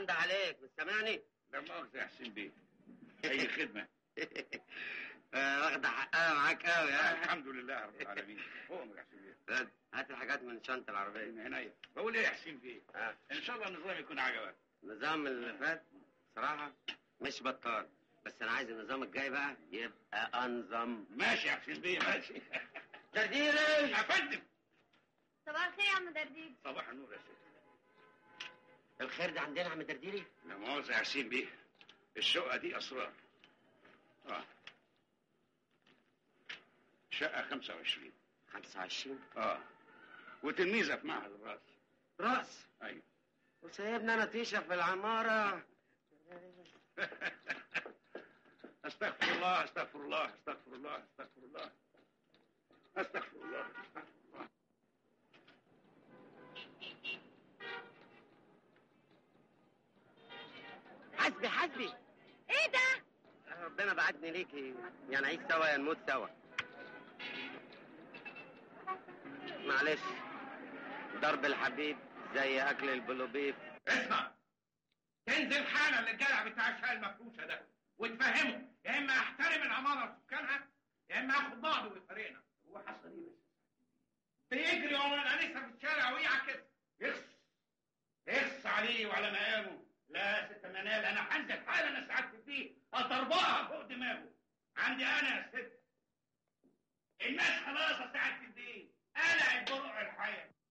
بنده عليك مش سامعني لا مؤاخذة يا حسين بيه أي خدمة آه، واخده حقها معاك قوي ها الحمد لله رب العالمين أؤمر يا حسين بيه خد، هات الحاجات من شنطه العربيه من عينيا بقول إيه يا حسين بيه ها إن شاء الله النظام يكون عجبك النظام اللي فات صراحه مش بطال بس انا عايز النظام الجاي بقى يبقى انظم ماشي يا حسين بيه ماشي ترديلي يا فندم صباح الخير يا عم درديد صباح النور يا ست الخير ده عندنا يا عم درديلي لا مؤاخذة يا حسين بيه الشقة دي أسرار آه شقة 25 25 آه وتلميذة في معهد الراس راس أيوه وسايبنا انا تيشه في العماره استغفر الله استغفر الله استغفر الله استغفر الله استغفر الله استغفر الله حسبي حسبي ايه ده ربنا بعتني ليكي يا نعيش سوا يا نموت سوا معلش ضرب الحبيب زي اكل البلوبيف اسمع تنزل حالا للجدع بتاع الشقه المفروشه ده وتفهمه يا اما احترم العماره وسكانها يا اما اخد بعضه ويفارقنا هو حصل ايه بس بيجري ورا الانسه في الشارع ويعكس يخص يخص عليه وعلى مقامه لا يا ست منال انا هنزل حالا اسعدت فيه اضربها فوق دماغه عندي انا يا ست الناس خلاص اسعدت فيه انا البرع الحياه